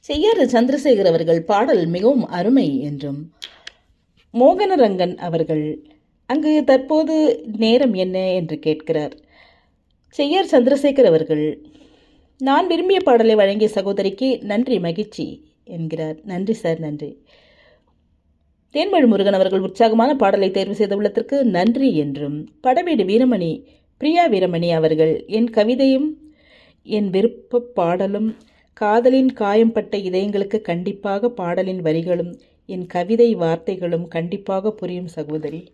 செய்யாறு சந்திரசேகர் அவர்கள் பாடல் மிகவும் அருமை என்றும் மோகனரங்கன் அவர்கள் அங்கு தற்போது நேரம் என்ன என்று கேட்கிறார் செய்யார் சந்திரசேகர் அவர்கள் நான் விரும்பிய பாடலை வழங்கிய சகோதரிக்கு நன்றி மகிழ்ச்சி என்கிறார் நன்றி சார் நன்றி தேன்மொழி முருகன் அவர்கள் உற்சாகமான பாடலை தேர்வு செய்த உள்ளத்திற்கு நன்றி என்றும் படவீடு வீரமணி பிரியா வீரமணி அவர்கள் என் கவிதையும் என் விருப்ப பாடலும் காதலின் காயம்பட்ட இதயங்களுக்கு கண்டிப்பாக பாடலின் வரிகளும் என் கவிதை வார்த்தைகளும் கண்டிப்பாக புரியும் சகோதரி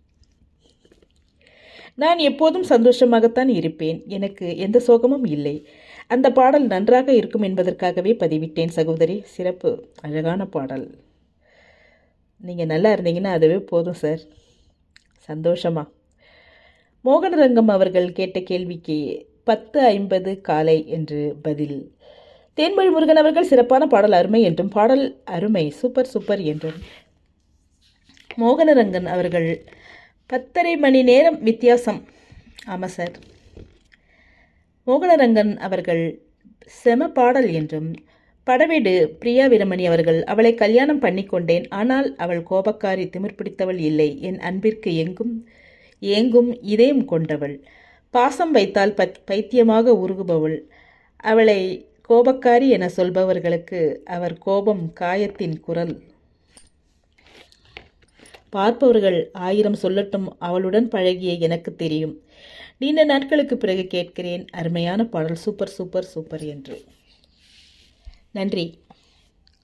நான் எப்போதும் சந்தோஷமாகத்தான் இருப்பேன் எனக்கு எந்த சோகமும் இல்லை அந்த பாடல் நன்றாக இருக்கும் என்பதற்காகவே பதிவிட்டேன் சகோதரி சிறப்பு அழகான பாடல் நீங்கள் நல்லா இருந்தீங்கன்னா அதுவே போதும் சார் சந்தோஷமா மோகனரங்கம் அவர்கள் கேட்ட கேள்விக்கு பத்து ஐம்பது காலை என்று பதில் தேன்மொழி முருகன் அவர்கள் சிறப்பான பாடல் அருமை என்றும் பாடல் அருமை சூப்பர் சூப்பர் என்றும் மோகனரங்கன் அவர்கள் பத்தரை மணி நேரம் வித்தியாசம் ஆமாம் சார் மோகனரங்கன் அவர்கள் செம பாடல் என்றும் படவேடு பிரியா வீரமணி அவர்கள் அவளை கல்யாணம் பண்ணிக்கொண்டேன் ஆனால் அவள் கோபக்காரி திமிர் பிடித்தவள் இல்லை என் அன்பிற்கு எங்கும் ஏங்கும் இதயம் கொண்டவள் பாசம் வைத்தால் பத் பைத்தியமாக உருகுபவள் அவளை கோபக்காரி என சொல்பவர்களுக்கு அவர் கோபம் காயத்தின் குரல் பார்ப்பவர்கள் ஆயிரம் சொல்லட்டும் அவளுடன் பழகிய எனக்கு தெரியும் நீண்ட நாட்களுக்கு பிறகு கேட்கிறேன் அருமையான பாடல் சூப்பர் சூப்பர் சூப்பர் என்று நன்றி